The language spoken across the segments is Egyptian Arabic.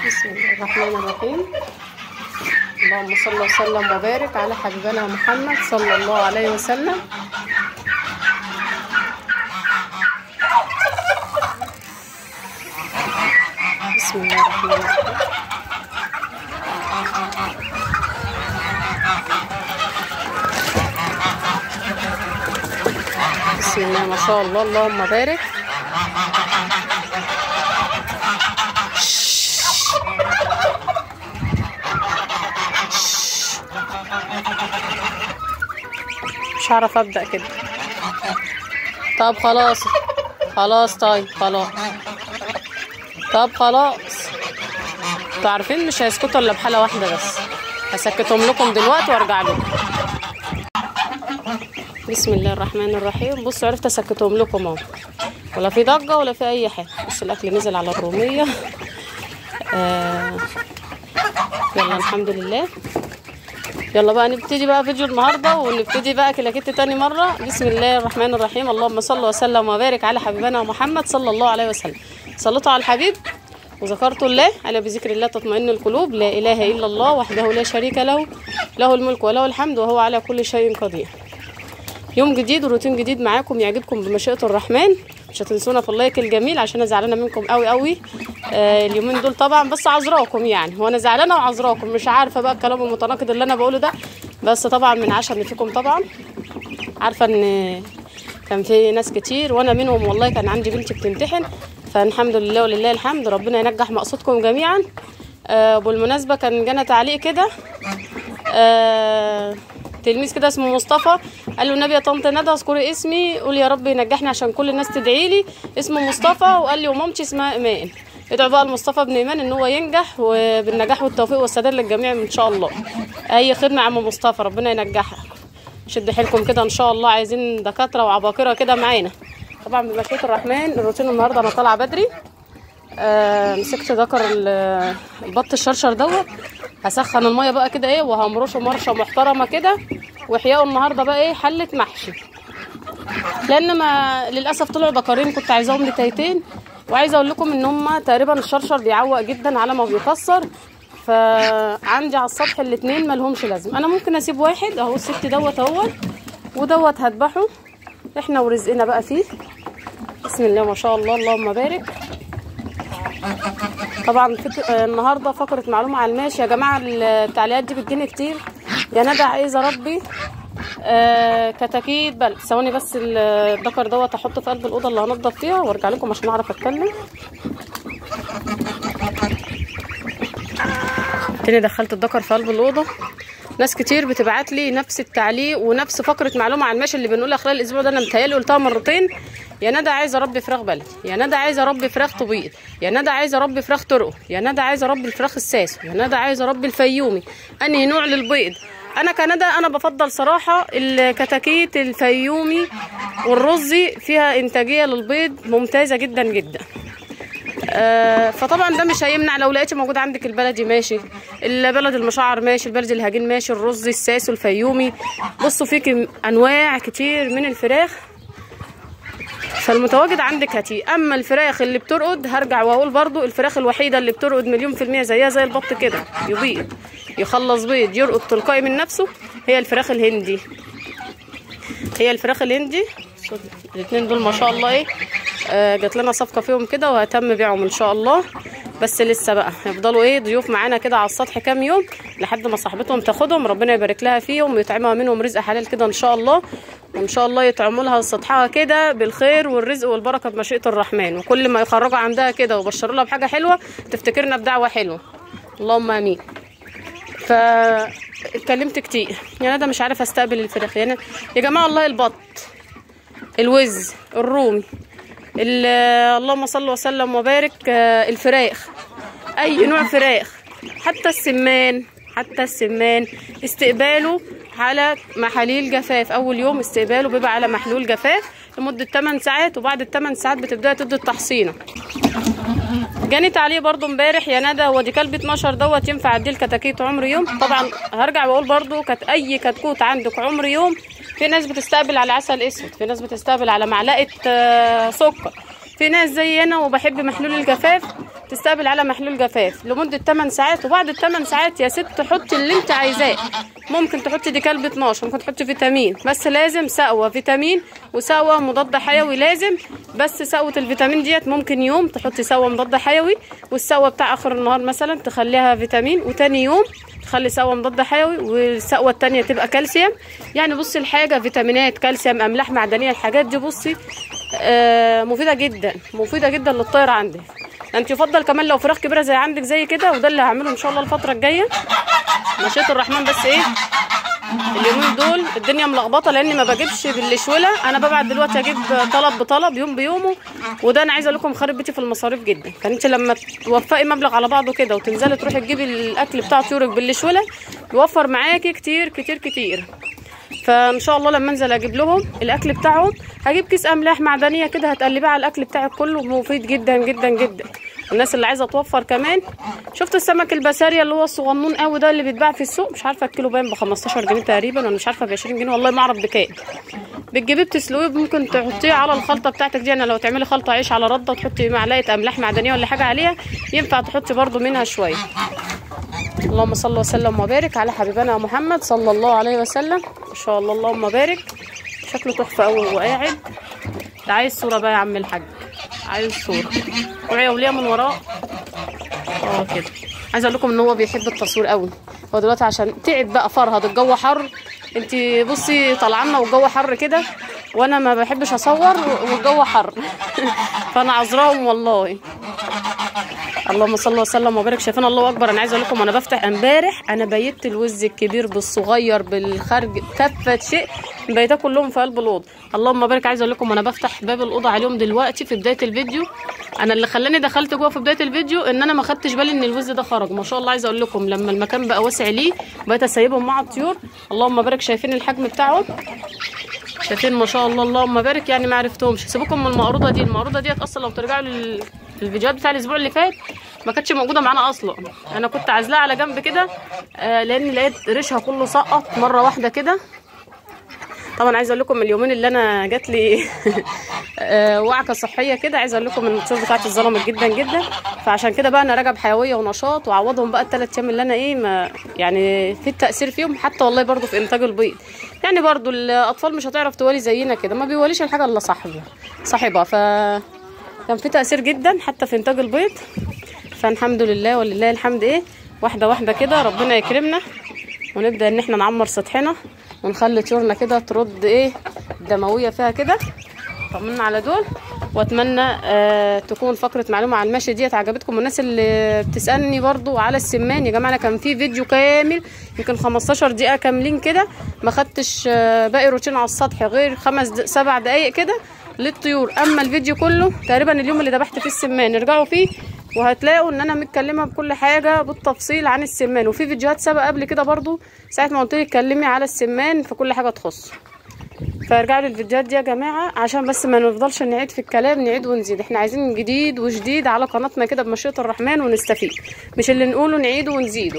بسم الله الرحمن الرحيم اللهم صل وسلم وبارك على حبيبنا محمد صلى الله عليه وسلم بسم الله الرحمن الرحيم بسم الله ما شاء الله اللهم بارك مش هعرف ابدا كده طب خلاص خلاص طيب خلاص طب خلاص انتوا عارفين مش هيسكتوا الا بحاله واحده بس هسكتهم لكم دلوقتي وارجع لكم بسم الله الرحمن الرحيم بصوا عرفت اسكتهم لكم اهو ولا في ضجه ولا في اي حاجه بص الاكل نزل على الروميه آه يلا الحمد لله يلا بقى نبتدي بقى فيديو النهارده ونبتدي بقى كلاكيت تاني مره بسم الله الرحمن الرحيم اللهم صل وسلم وبارك على حبيبنا محمد صلى الله عليه وسلم صليتوا على الحبيب وذكرتوا الله على بذكر الله تطمئن القلوب لا اله الا الله وحده لا شريك له له الملك وله الحمد وهو على كل شيء قدير يوم جديد وروتين جديد معاكم يعجبكم بمشيئه الرحمن مش هتنسونا في اللايك الجميل عشان انا زعلانه منكم قوي قوي آه اليومين دول طبعا بس عذراكم يعني وانا زعلانه وعذراكم مش عارفه بقى الكلام المتناقض اللي انا بقوله ده بس طبعا من عشم فيكم طبعا عارفه ان كان في ناس كتير وانا منهم والله كان عندي بنتي بتمتحن فالحمد لله ولله الحمد ربنا ينجح مقصودكم جميعا آه بالمناسبه كان جانا تعليق كده آه تلميذ كده اسمه مصطفى قال له النبي يا طنط ندى اذكري اسمي قول يا رب ينجحني عشان كل الناس تدعي لي اسمه مصطفى وقال لي ومامتي اسمها ايمان ادعوا بقى لمصطفى بن ايمان ان هو ينجح وبالنجاح والتوفيق والسداد للجميع ان شاء الله اي خدمه يا عم مصطفى ربنا ينجحك شد حيلكم كده ان شاء الله عايزين دكاتره وعباقره كده معانا طبعا بمشيئه الرحمن الروتين النهارده انا طالعه بدري آه مسكت ذكر ال- البط الشرشر دوت هسخن الميه بقى كده ايه وهمرشه مرشه محترمه كده وحياه النهارده بقى ايه حله محشي لان ما للاسف طلعوا ذكرين كنت عايزاهم لتايتين وعايزه اقول لكم ان هم تقريبا الشرشر بيعوق جدا على ما بيكسر فعندي على السطح الاتنين ملهمش لازم انا ممكن اسيب واحد اهو الست دوت اهو ودوت هذبحه احنا ورزقنا بقى فيه بسم الله ما شاء الله اللهم بارك طبعا فك... آه، النهارده فقره معلومه على الماشي يا جماعه التعليقات دي بتجيني كتير يا ندى عايزه ربي آه كتاكيت بل ثواني بس ال- الذكر دوت احطه في قلب الاوضه اللي هنضف فيها وارجع لكم عشان اعرف اتكلم تاني دخلت الذكر في قلب الاوضه ناس كتير بتبعت لي نفس التعليق ونفس فقره معلومه عن الماشي اللي بنقولها خلال الاسبوع ده انا متهيألي قلتها مرتين يا ندى عايزه اربي فراخ بلدي يا ندى عايزه اربي فراخ تبيض يا ندى عايزه اربي فراخ ترقه يا ندى عايزه اربي الفراخ الساسو يا ندى عايزه اربي الفيومي انهي نوع للبيض انا كندى انا بفضل صراحه الكتاكيت الفيومي والرزي فيها انتاجيه للبيض ممتازه جدا جدا آه، فطبعا ده مش هيمنع لو لقيتي موجود عندك البلدي ماشي البلد المشعر ماشي البلد الهجين ماشي الرز الساسو الفيومي بصوا في كم- انواع كتير من الفراخ فالمتواجد عندك هاتيه اما الفراخ اللي بترقد هرجع واقول برضو الفراخ الوحيده اللي بترقد مليون في الميه زيها زي البط كده يبيض يخلص بيض يرقد تلقائي من نفسه هي الفراخ الهندي هي الفراخ الهندي الاثنين دول ما شاء الله ايه آه جات لنا صفقه فيهم كده وهتم بيعهم ان شاء الله بس لسه بقى هيفضلوا ايه ضيوف معانا كده على السطح كام يوم لحد ما صاحبتهم تاخدهم ربنا يبارك لها فيهم ويطعمها منهم رزق حلال كده ان شاء الله وان شاء الله يطعموا لها سطحها كده بالخير والرزق والبركه بمشيئه الرحمن وكل ما يخرجوا عندها كده وبشروا لها بحاجه حلوه تفتكرنا بدعوه حلوه اللهم امين فاتكلمت كتير يا ندى مش عارفه استقبل الفراخ يعني يا جماعه والله البط الوز الرومي ال- اللهم صل وسلم وبارك آه، الفراخ اي نوع فراخ حتى السمان حتى السمان استقباله على محاليل جفاف اول يوم استقباله بيبقى على محلول جفاف لمده 8 ساعات وبعد ال 8 ساعات بتبداي تدي التحصينه جاني تعليق برضو امبارح يا ندى هو دي كلب 12 دوت ينفع اديه الكتاكيت عمر يوم طبعا هرجع واقول برضو كانت اي كتكوت عندك عمر يوم في ناس بتستقبل على عسل اسود في ناس بتستقبل على معلقه آه، سكر في ناس زي انا وبحب محلول الجفاف تستقبل على محلول جفاف لمده 8 ساعات وبعد ال 8 ساعات يا ست حطي اللي انت عايزاه ممكن تحطي دي كلب 12 ممكن تحطي فيتامين بس لازم سقوه فيتامين وسقوه مضاد حيوي لازم بس سقوه الفيتامين ديت ممكن يوم تحطي سقوه مضاد حيوي والسقوه بتاع اخر النهار مثلا تخليها فيتامين وتاني يوم تخلي سقوه مضاد حيوي والسقوه التانية تبقى كالسيوم يعني بصي الحاجه فيتامينات كالسيوم املاح معدنيه الحاجات دي بصي آه مفيده جدا مفيده جدا للطير عندك انت يفضل كمان لو فراخ كبيره زي عندك زي كده وده اللي هعمله ان شاء الله الفتره الجايه مشيئه الرحمن بس ايه اليومين دول الدنيا ملخبطه لاني ما بجيبش بالشوله انا ببعت دلوقتي اجيب طلب بطلب يوم بيومه وده انا عايزه اقول لكم خارب بيتي في المصاريف جدا فانت لما توفقي مبلغ على بعضه كده وتنزلي تروحي تجيبي الاكل بتاع طيورك بالشوله يوفر معاكي كتير كتير كتير فان شاء الله لما انزل اجيب لهم الاكل بتاعهم هجيب كيس املاح معدنيه كده هتقلبيه على الاكل بتاعك كله مفيد جدا جدا جدا الناس اللي عايزه توفر كمان شفت السمك البسارية اللي هو الصغنون قوي ده اللي بيتباع في السوق مش عارفه الكيلو باين ب 15 جنيه تقريبا ولا مش عارفه ب 20 جنيه والله ما اعرف بكام بتجيبيه بتسلقيه ممكن تحطيه على الخلطه بتاعتك دي يعني لو تعملي خلطه عيش على رده تحطي معلقه املاح معدنيه ولا حاجه عليها ينفع تحطي برده منها شويه اللهم صل وسلم وبارك على حبيبنا محمد صلى الله عليه وسلم ان شاء الله اللهم بارك شكله تحفه قوي وهو قاعد ده عايز صوره بقى يا عم الحاج عايز صوره وعي وليه من وراه اه كده عايزه اقول لكم ان هو بيحب التصوير قوي هو دلوقتي عشان تعب بقى فرهد الجو حر انت بصي طالعه والجو حر كده وانا ما بحبش اصور والجو حر فانا عذراهم والله اللهم صل وسلم وبارك شايفين الله اكبر انا عايزه اقول لكم انا بفتح امبارح انا بيت الوز الكبير بالصغير بالخرج كافه شيء بيتها كلهم في قلب الاوضه اللهم بارك عايزه اقول لكم انا بفتح باب الاوضه عليهم دلوقتي في بدايه الفيديو انا اللي خلاني دخلت جوه في بدايه الفيديو ان انا ما خدتش بالي ان الوز ده خرج ما شاء الله عايزه اقول لكم لما المكان بقى واسع ليه بقيت اسيبهم مع الطيور اللهم بارك شايفين الحجم بتاعهم شايفين ما شاء الله اللهم بارك يعني ما عرفتهمش سيبكم من المقروضه دي المقروضه ديت اصلا لو ترجعوا لل الفيديوهات بتاع الاسبوع اللي فات ما كانتش موجوده معانا اصلا انا كنت عازلاها على جنب كده آه لان لقيت ريشها كله سقط مره واحده كده طبعا عايزه اقول لكم اليومين اللي انا جات لي آه وعكه صحيه كده عايزه اقول لكم ان الطيور بتاعتي اتظلمت جدا جدا فعشان كده بقى انا راجعه بحيويه ونشاط واعوضهم بقى الثلاث ايام اللي انا ايه ما يعني في التاثير فيهم حتى والله برضو في انتاج البيض يعني برضو الاطفال مش هتعرف توالي زينا كده ما بيوليش الحاجه الا صاحبها صاحبها ف كان في تأثير جدا حتى في إنتاج البيض فالحمد لله ولله الحمد إيه واحدة واحدة كده ربنا يكرمنا ونبدأ إن إحنا نعمر سطحنا ونخلي طيورنا كده ترد إيه الدموية فيها كده طمنا على دول واتمنى آه تكون فقره معلومه عن المشي ديت عجبتكم الناس اللي بتسالني برضو على السمان يا جماعه انا كان في فيديو كامل يمكن 15 دقيقه كاملين كده ما خدتش آه باقي روتين على السطح غير خمس د... سبع دقايق كده للطيور اما الفيديو كله تقريبا اليوم اللي ذبحت فيه السمان ارجعوا فيه وهتلاقوا ان انا متكلمه بكل حاجه بالتفصيل عن السمان وفي فيديوهات سابقه قبل كده برضو ساعه ما قلت لك اتكلمي على السمان في كل حاجه تخص فارجعوا للفيديوهات دي يا جماعه عشان بس ما نفضلش نعيد في الكلام نعيد ونزيد احنا عايزين جديد وجديد على قناتنا كده بمشيئه الرحمن ونستفيد مش اللي نقوله نعيده ونزيده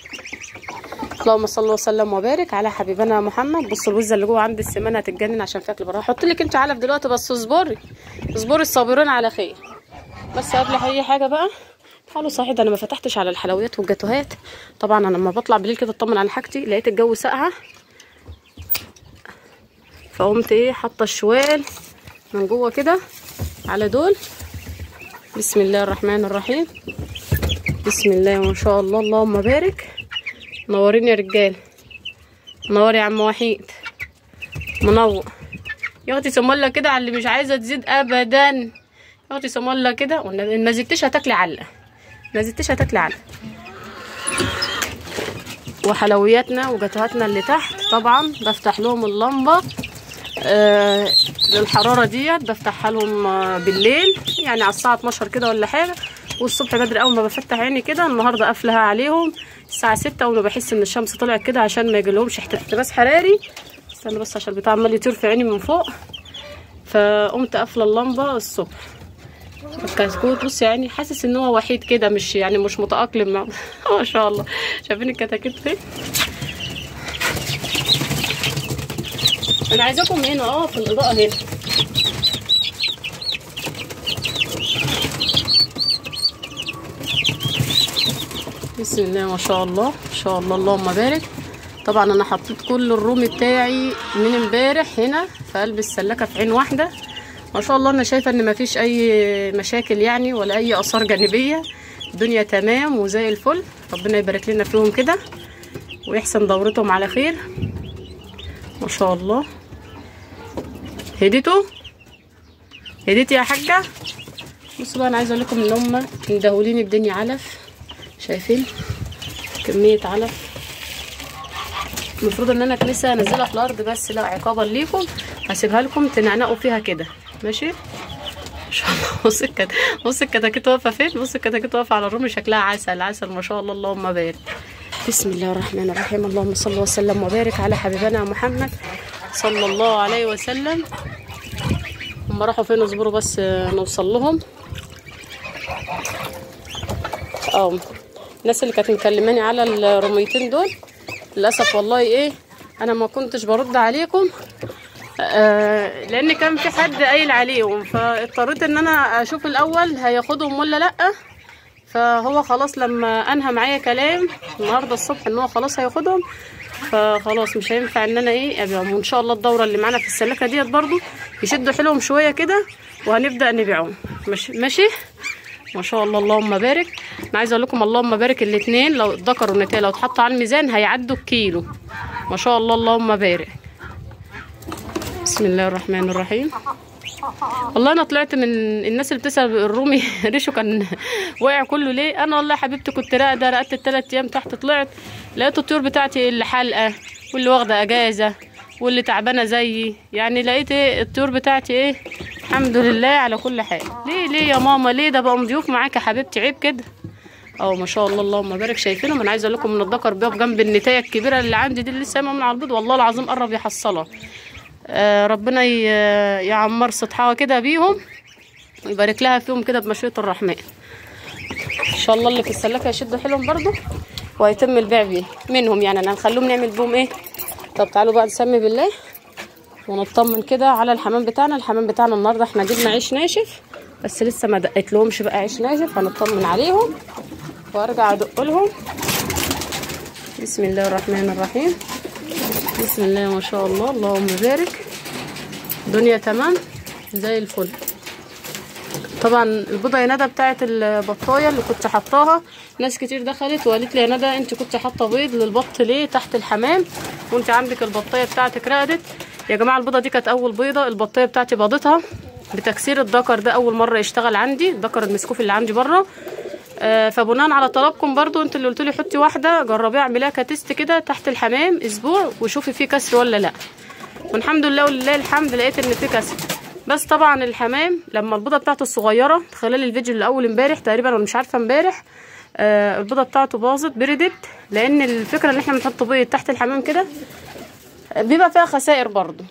اللهم صل وسلم وبارك على حبيبنا محمد بصوا الوزه اللي جوه عند السمان هتتجنن عشان فيها براها احط لك انت علف دلوقتي بس اصبري اصبري الصابرين على خير بس قبل اي حاجه بقى تعالوا صحيح ده انا ما فتحتش على الحلويات والجاتوهات طبعا انا لما بطلع بالليل كده اطمن على حاجتي لقيت الجو ساقعه فقمت ايه حاطه الشوال من جوه كده على دول بسم الله الرحمن الرحيم بسم الله ما شاء الله اللهم بارك منورين يا رجال منور يا عم وحيد منور يا اختي سمولة كده على اللي مش عايزه تزيد ابدا يا اختي سمولة كده ما زدتش هتاكلي علقه ما زدتش هتاكلي علقه وحلوياتنا وجاتوهاتنا اللي تحت طبعا بفتح لهم اللمبه آه للحراره ديت بفتحها لهم آه بالليل يعني على الساعه 12 كده ولا حاجه والصبح بدري اول ما بفتح عيني كده النهارده قافلها عليهم الساعه 6 وانا بحس ان الشمس طلعت كده عشان ما يجيلهمش احتباس حراري استنى بس عشان البتاع عمال يطير في عيني من فوق فقمت قافله اللمبه الصبح الكتكوت بص يعني حاسس ان هو وحيد كده مش يعني مش متاقلم مع ما شاء الله شايفين الكتاكيت فين انا عايزاكم هنا اه في الاضاءه هنا بسم الله ما شاء الله ما شاء الله اللهم بارك طبعا انا حطيت كل الرومي بتاعي من امبارح هنا في قلب السلاكه في عين واحده ما شاء الله انا شايفه ان مفيش اي مشاكل يعني ولا اي اثار جانبيه الدنيا تمام وزي الفل ربنا يبارك لنا فيهم كده ويحسن دورتهم على خير ما شاء الله هديتوا هديتي يا حاجه بصوا بقى انا عايزه اقول لكم ان هم مدهولين الدنيا علف شايفين كميه علف المفروض ان انا اكنسها انزلها في الارض بس لا عقابا ليكم هسيبها لكم تنعنقوا فيها كده ماشي ما شاء الله بص الكت بص الكتاكيت واقفه فين بص الكتاكيت واقفه على الرمل شكلها عسل عسل ما شاء الله اللهم بارك بسم الله الرحمن الرحيم اللهم صل وسلم وبارك على حبيبنا محمد صلى الله عليه وسلم هم راحوا فين اصبروا بس نوصل لهم اه الناس اللي كانت مكلماني على الرميتين دول للاسف والله ايه انا ما كنتش برد عليكم آه لان كان في حد قايل عليهم فاضطريت ان انا اشوف الاول هياخدهم ولا لا فهو خلاص لما انهى معايا كلام النهارده الصبح ان هو خلاص هياخدهم فخلاص مش هينفع ان انا ايه ابيعهم وان شاء الله الدوره اللي معانا في السلاكه ديت برضو يشدوا حيلهم شويه كده وهنبدا نبيعهم ماشي ماشي ما شاء الله اللهم بارك انا عايزه اقول لكم اللهم بارك الاثنين لو ذكر والنتايه لو اتحطوا على الميزان هيعدوا الكيلو ما شاء الله اللهم بارك بسم الله الرحمن الرحيم والله انا طلعت من الناس اللي بتسال الرومي ريشه كان واقع كله ليه انا والله يا حبيبتي كنت راقده رقدت الثلاث ايام تحت طلعت لقيت الطيور بتاعتي اللي حلقه واللي واخده اجازه واللي تعبانه زيي يعني لقيت ايه الطيور بتاعتي ايه الحمد لله على كل حال ليه ليه يا ماما ليه ده بقوا ضيوف معاك يا حبيبتي عيب كده اه ما شاء الله اللهم بارك شايفينهم انا عايزه اقول لكم ان الذكر بيقف جنب النتايه الكبيره اللي عندي دي اللي لسه من على البيض والله العظيم قرب يحصلها آه ربنا يعمر سطحها كده بيهم ويبارك لها فيهم كده بمشيئه الرحمن ان شاء الله اللي في السلاكه يشدوا حيلهم برضو وهيتم البيع بيه منهم يعني انا هنخليهم نعمل بيهم ايه طب تعالوا بقى نسمي بالله ونطمن كده على الحمام بتاعنا الحمام بتاعنا النهارده احنا جبنا عيش ناشف بس لسه ما دقت لهمش بقى عيش ناشف هنطمن عليهم وارجع ادق لهم بسم الله الرحمن الرحيم بسم الله ما شاء الله اللهم بارك الدنيا تمام زي الفل طبعا البيضه يا ندى بتاعت البطايه اللي كنت حطاها ناس كتير دخلت وقالت لي يا ندى انت كنت حاطه بيض للبط ليه تحت الحمام وانت عندك البطايه بتاعتك رقدت يا جماعه البيضه دي كانت اول بيضه البطايه بتاعتي بيضتها بتكسير الذكر ده اول مره يشتغل عندي الذكر المسكوف اللي عندي بره آه فبناء على طلبكم برضو انتوا اللي قلتوا لي حطي واحده جربيها اعمليها كتست كده تحت الحمام اسبوع وشوفي فيه كسر ولا لا والحمد لله ولله الحمد لقيت ان فيه كسر بس طبعا الحمام لما البيضه بتاعته الصغيره خلال الفيديو اللي اول امبارح تقريبا انا مش عارفه امبارح آه البيضه بتاعته باظت بردت لان الفكره ان احنا بنحط بيض تحت الحمام كده بيبقى فيها خسائر برضو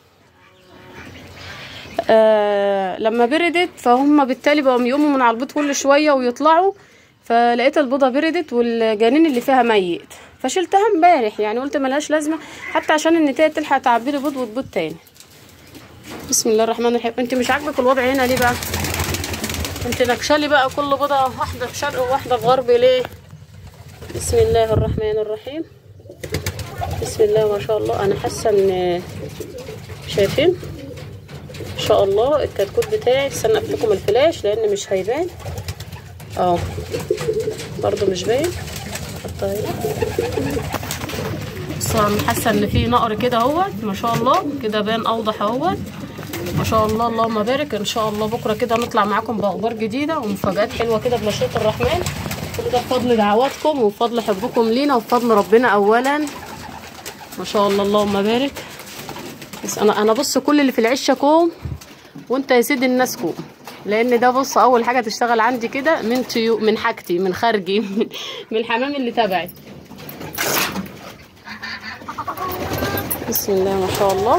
آه لما بردت فهم بالتالي بقوا يقوموا من على البيض كل شويه ويطلعوا فلقيت البيضه بردت والجنين اللي فيها ميت فشلتها امبارح يعني قلت ملهاش لازمه حتى عشان النتايه تلحق تعبي لي بيض وتبيض تاني بسم الله الرحمن الرحيم انت مش عاجبك الوضع هنا ليه بقى انت نكشلي بقى كل بيضه واحده في شرق وواحده في غرب ليه بسم الله الرحمن الرحيم بسم الله ما شاء الله انا حاسه ان شايفين ان شاء الله الكتكوت بتاعي استنى اقفل لكم الفلاش لان مش هيبان اه برضو مش باين حطها هنا بصوا انا حاسه ان في نقر كده اهوت ما شاء الله كده بان اوضح اهوت ما شاء الله اللهم بارك ان شاء الله بكره كده نطلع معاكم باخبار جديده ومفاجات حلوه كده بمشيئه الرحمن كل ده بفضل دعواتكم وبفضل حبكم لينا وبفضل ربنا اولا ما شاء الله اللهم بارك بس انا انا بص كل اللي في العشه كوم وانت يا سيدي الناس كوم لان ده بص اول حاجه تشتغل عندي كده من طيو من حاجتي من خارجي من الحمام اللي تبعي بسم الله ما شاء الله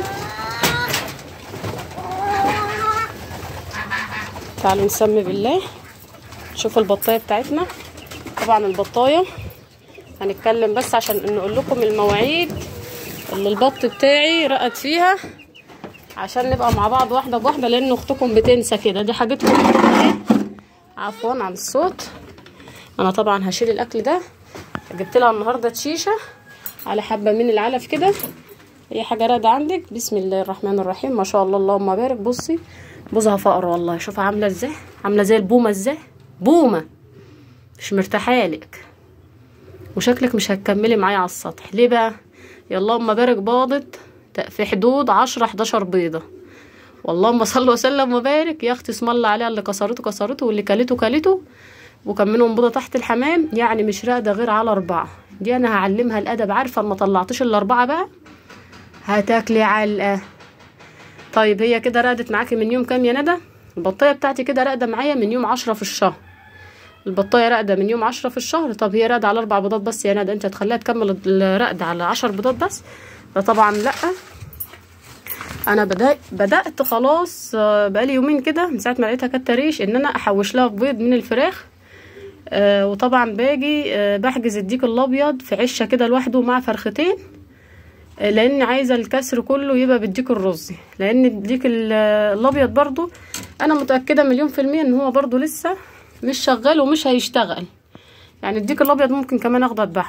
تعالوا نسمي بالله شوفوا البطايه بتاعتنا طبعا البطايه هنتكلم بس عشان نقول لكم المواعيد اللي البط بتاعي رقد فيها عشان نبقى مع بعض واحده بواحده لان اختكم بتنسى كده دي حاجتكم عفوا عن الصوت انا طبعا هشيل الاكل ده جبت لها النهارده شيشه على حبه من العلف كده اي حاجه راده عندك بسم الله الرحمن الرحيم ما شاء الله اللهم بارك بصي بوزها فقر والله شوفها عامله ازاي عامله زي البومه ازاي بومه مش مرتاحه لك وشكلك مش هتكملي معايا على السطح ليه بقى يا اللهم بارك باضت في حدود عشرة حداشر بيضة واللهم صل وسلم وبارك يا اختي اسم الله عليها اللي كسرته كسرته واللي كلته كلته وكان منهم بيضة تحت الحمام يعني مش راقدة غير على أربعة دي أنا هعلمها الأدب عارفة ما طلعتش الأربعة بقى هتاكلي علقة طيب هي كده رقدت معاكي من يوم كام يا ندى البطاية بتاعتي كده راقدة معايا من يوم عشرة في الشهر البطاية راقدة من يوم عشرة في الشهر طب هي راقدة على أربع بيضات بس يا ندى أنت هتخليها تكمل الرقدة على عشر بيضات بس ده طبعا لأ أنا بدأت بدأت خلاص بقالي يومين كده من ساعة ما لقيتها كانت ريش إن أنا أحوش لها بيض من الفراخ آه وطبعا باجي آه بحجز الديك الأبيض في عشة كده لوحده مع فرختين آه لأن عايزة الكسر كله يبقى بالديك الرزي لأن الديك الأبيض برضو أنا متأكدة مليون في المية إن هو برضو لسه مش شغال ومش هيشتغل يعني الديك الابيض ممكن كمان اخده اذبحه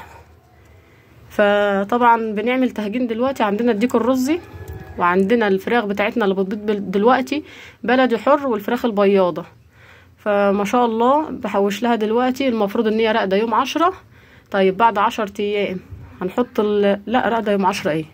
فطبعا بنعمل تهجين دلوقتي عندنا الديك الرزي وعندنا الفراخ بتاعتنا اللي بتبيض دلوقتي بلدي حر والفراخ البياضه فما شاء الله بحوش لها دلوقتي المفروض ان هي راقده يوم عشرة طيب بعد عشر ايام هنحط ال... لا راقده يوم عشرة ايه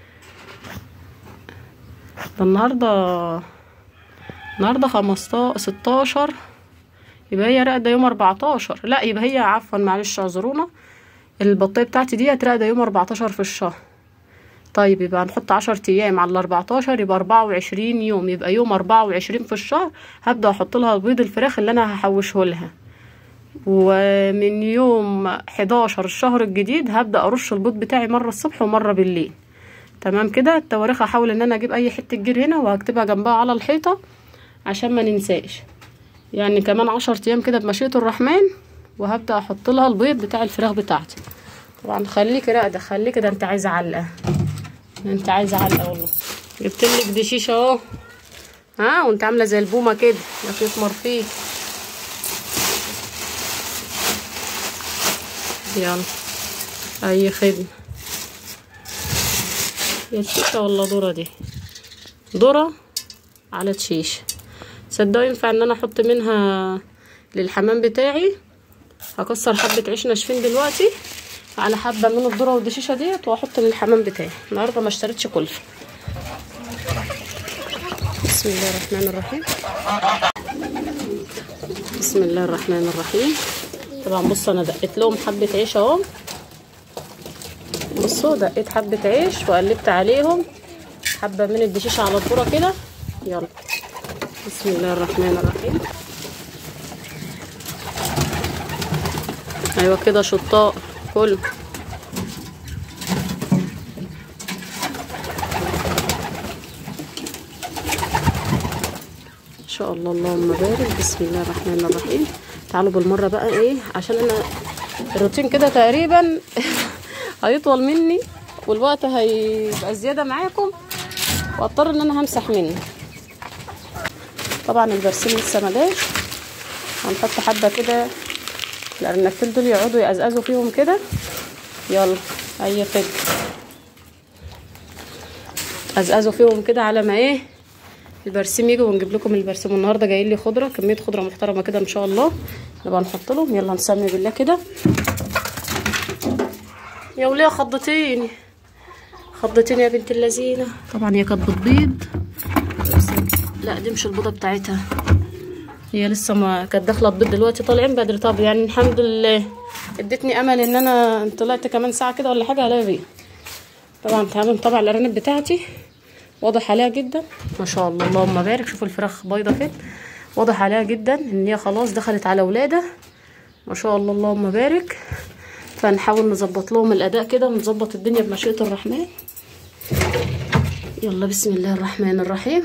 ده النهارده النهارده خمستاشر ستاشر يبقى هي راقده يوم 14 لا يبقى هي عفوا معلش اعذرونا البطايه بتاعتي دي راقده يوم 14 في الشهر طيب يبقى هنحط 10 ايام على ال 14 يبقى 24 يوم يبقى يوم 24 في الشهر هبدا احط لها بيض الفراخ اللي انا هحوشه لها ومن يوم 11 الشهر الجديد هبدا ارش البيض بتاعي مره الصبح ومره بالليل تمام كده التواريخ هحاول ان انا اجيب اي حته جير هنا وهكتبها جنبها على الحيطه عشان ما ننساش يعني كمان عشر ايام كده بمشيئة الرحمن وهبدأ احط لها البيض بتاع الفراخ بتاعتي طبعا خليكي راقدة خليكي ده انت عايزة علقة انت عايزة علقة والله جبت لك دي شيشة اهو ها وانت عاملة زي البومة كده يا تسمر فيه يلا اي خدمة يا شيشة ولا ذرة دي ذرة على شيشه صدقوا ينفع ان انا احط منها للحمام بتاعي هكسر حبة عيش ناشفين دلوقتي على حبة من الذرة والدشيشة ديت واحط للحمام بتاعي النهارده ما اشتريتش كلفة بسم الله الرحمن الرحيم بسم الله الرحمن الرحيم طبعا بصوا انا دقيت لهم حبة عيش اهو بصوا دقيت حبة عيش وقلبت عليهم حبة من الدشيشة على الذرة كده يلا بسم الله الرحمن الرحيم ايوه كده شطاء كل ان شاء الله اللهم بارك بسم الله الرحمن الرحيم تعالوا بالمره بقى ايه عشان انا الروتين كده تقريبا هيطول مني والوقت هيبقى زياده معاكم واضطر ان انا همسح منه طبعا البرسيم لسه مجاش هنحط حبه كده الارنبتين دول يقعدوا يقزقزوا فيهم كده يلا اي خد قزقزوا فيهم كده على ما ايه البرسيم يجي ونجيب لكم البرسيم النهارده جايين لي خضره كميه خضره محترمه كده ان شاء الله نبقى نحط لهم يلا نسمي بالله كده يا وليه خضتيني خضتيني يا بنت اللذينه طبعا هي كانت بتبيض لا دي مش البيضه بتاعتها هي لسه ما كانت داخله تبيض دلوقتي طالعين بدري طب يعني الحمد لله ادتني امل ان انا طلعت كمان ساعه كده ولا حاجه هلاقي بيض طبعا تعالوا طبعا الارانب بتاعتي واضح عليها جدا ما شاء الله اللهم بارك شوفوا الفراخ بيضه فين واضح عليها جدا ان هي خلاص دخلت على ولاده ما شاء الله اللهم بارك فنحاول نظبط لهم الاداء كده ونظبط الدنيا بمشيئه الرحمن يلا بسم الله الرحمن الرحيم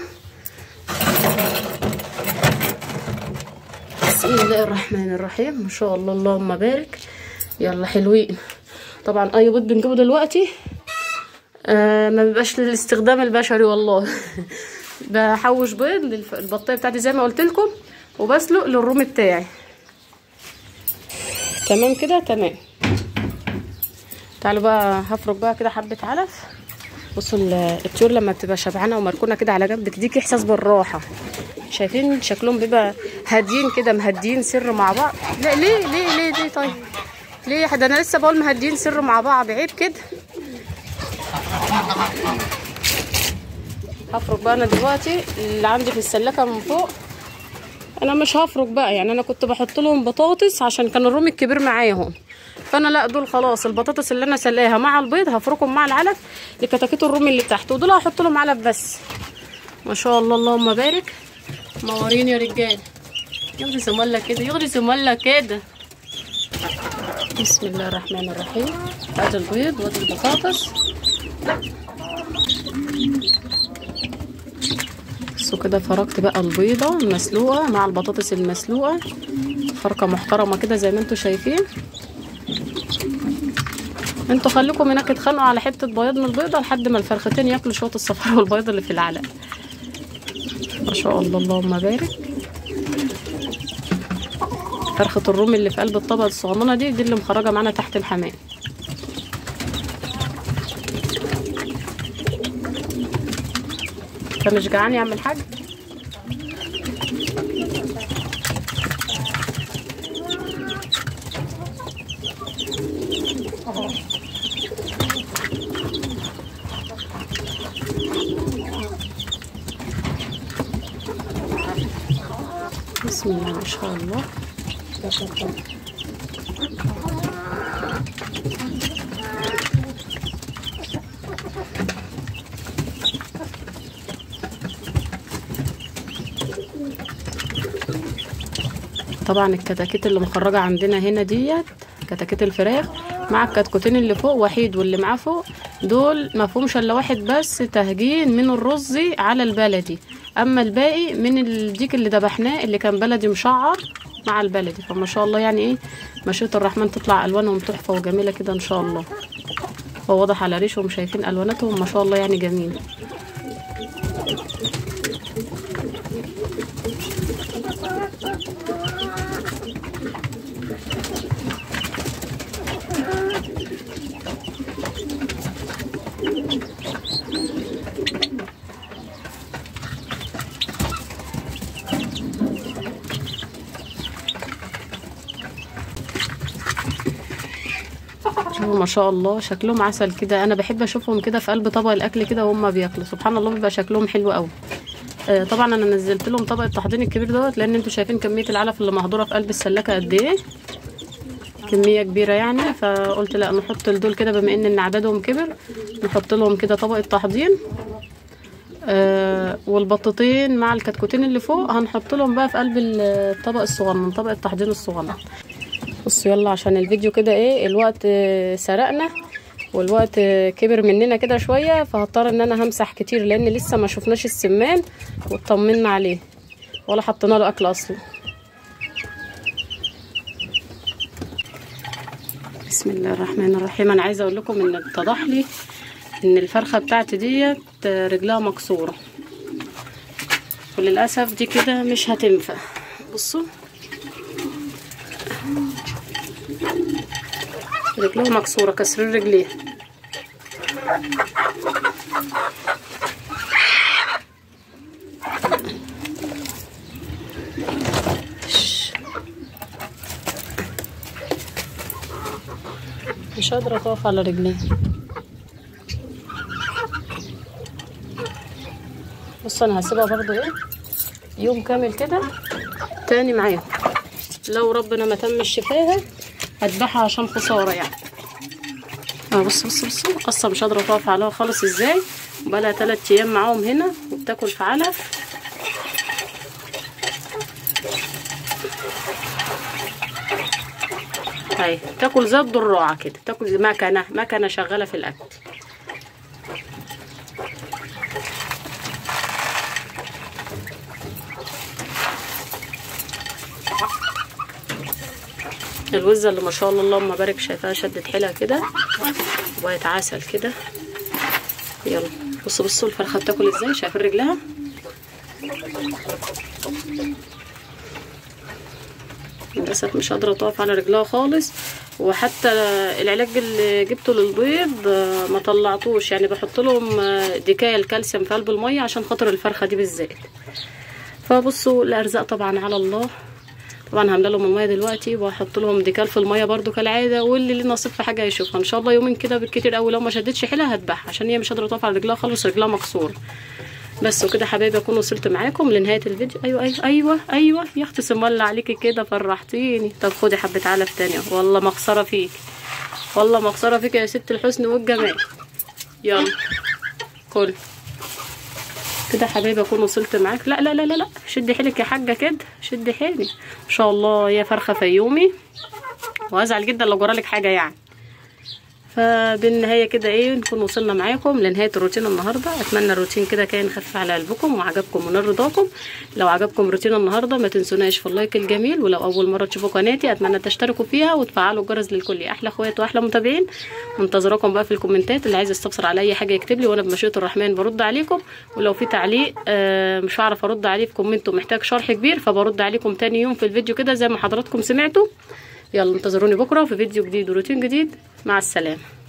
بسم الله الرحمن الرحيم ما شاء الله اللهم بارك يلا حلوين طبعا اي بيض بنجيبه دلوقتي آه ما بيبقاش للاستخدام البشري والله بحوش بيض للبطايه بتاعتي زي ما قلت لكم وبسلق للرومي بتاعي تمام كده تمام تعالوا بقى هفرك بقى كده حبه علف بصوا ال- الطيور لما بتبقى شبعانه ومركونه كده على جنب تديك احساس بالراحه شايفين شكلهم بيبقى هاديين كده مهديين سر مع بعض لا ليه ليه ليه ليه طيب ليه ده انا لسه بقول مهديين سر مع بعض عيب كده هفرك بقى انا دلوقتي اللي عندي في السلاكه من فوق انا مش هفرك بقى يعني انا كنت بحط لهم بطاطس عشان كان الرومي الكبير معاهم فانا لا دول خلاص البطاطس اللي انا سلاها مع البيض هفركهم مع العلف لكتاكيت الرومي اللي تحت ودول هحط لهم علف بس ما شاء الله اللهم بارك منورين يا رجال يغري زمالة كده يغري زمالة كده بسم الله الرحمن الرحيم ادي البيض وادي البطاطس بصوا كده فركت بقى البيضة المسلوقة مع البطاطس المسلوقة فركة محترمة كده زي ما انتوا شايفين انتوا خليكم هناك تتخانقوا على حتة بياض من البيضة لحد ما الفرختين ياكلوا شوية الصفار والبيض اللي في العلق ما شاء الله اللهم بارك فرخة الرومي اللي في قلب الطبق الصغننة دي دي اللي مخرجة معانا تحت الحمام انت مش جعان يا عم الحاج بسم الله ما شاء الله طبعا الكتاكيت اللي مخرجة عندنا هنا ديت كتاكيت الفراخ مع الكتكوتين اللي فوق وحيد واللي معاه فوق دول مفهومش الا واحد بس تهجين من الرزي على البلدي اما الباقي من الديك اللي ذبحناه اللي كان بلدي مشعر مع البلدي فما شاء الله يعني ايه مشيئة الرحمن تطلع الوانهم تحفة وجميلة كده ان شاء الله هو واضح على ريشهم شايفين الواناتهم ما شاء الله يعني جميلة شوفوا ما شاء الله شكلهم عسل كده انا بحب اشوفهم كده في قلب طبق الاكل كده وهم بياكلوا سبحان الله بيبقى شكلهم حلو قوي آه طبعا انا نزلت لهم طبق التحضير الكبير دوت لان انتوا شايفين كميه العلف اللي مهدوره في قلب السلاكه قد ايه كميه كبيره يعني فقلت لا نحط لدول كده بما ان ان عددهم كبر نحط لهم كده طبق التحضير آه والبطاطين مع الكتكوتين اللي فوق هنحط لهم بقى في قلب الطبق الصغنن طبق التحضير الصغنن بصوا يلا عشان الفيديو كده ايه الوقت آه، سرقنا والوقت آه، كبر مننا كده شويه فهضطر ان انا همسح كتير لان لسه ما شفناش السمان واطمنا عليه ولا حطينا له اكل اصلا بسم الله الرحمن الرحيم انا عايزه اقول لكم ان اتضح لي ان الفرخه بتاعتي ديت آه، رجلها مكسوره وللاسف دي كده مش هتنفع بصوا رجلها مكسورة كسر رجليها مش قادرة تقف على رجليها بص انا هسيبها برضو ايه يوم كامل كده تاني معاهم لو ربنا ما تمش شفاها هذبحها عشان خسارة يعني اه بص بص بص اصلا مش قادرة تقف عليها خالص ازاي بقالها تلات ايام معاهم هنا وبتاكل في علف اهي تاكل زي الضراعة كده تاكل زي مكنة مكنة شغالة في الاكل الوزة اللي ما شاء الله اللهم بارك شايفاها شدت حيلها كده وبقت عسل كده يلا بصوا بصوا الفرخة بتاكل ازاي شايفين رجلها للأسف مش قادرة تقف على رجلها خالص وحتى العلاج اللي جبته للبيض آه، ما طلعتوش يعني بحط لهم آه، ديكاية الكالسيوم في قلب الميه عشان خاطر الفرخه دي بالذات فبصوا الارزاق طبعا على الله طبعا هعمل لهم الميه دلوقتي وهحط لهم ديكال في الميه برضو كالعاده واللي ليه نصيب في حاجه يشوفها ان شاء الله يومين كده بالكتير قوي لو ما شدتش حيلها هذبحها عشان هي مش قادره تقف على رجلها خالص رجلها مكسوره بس وكده حبايبي اكون وصلت معاكم لنهايه الفيديو ايوه ايوه ايوه ايوه يا اختي سمال عليكي كده فرحتيني طب خدي حبه علف تانية والله مخسره فيك والله مخسره فيك يا ست الحسن والجمال يلا كل كده حبايبي اكون وصلت معاك لا لا لا لا لا شدي حيلك يا حاجه كده شدي حيلي ان شاء الله هي فرخه فيومي وازعل جدا لو جرالك حاجه يعني فبالنهايه كده ايه نكون وصلنا معاكم لنهايه الروتين النهارده اتمنى الروتين كده كان خفيف على قلبكم وعجبكم ونال رضاكم لو عجبكم روتين النهارده ما تنسوناش في اللايك الجميل ولو اول مره تشوفوا قناتي اتمنى تشتركوا فيها وتفعلوا الجرس للكل احلى اخوات واحلى متابعين منتظراكم بقى في الكومنتات اللي عايز يستفسر على اي حاجه يكتب لي وانا بمشيئه الرحمن برد عليكم ولو في تعليق آه مش هعرف ارد عليه في كومنت ومحتاج شرح كبير فبرد عليكم تاني يوم في الفيديو كده زي ما حضراتكم سمعتوا يلا انتظروني بكره في فيديو جديد وروتين جديد مع السلامه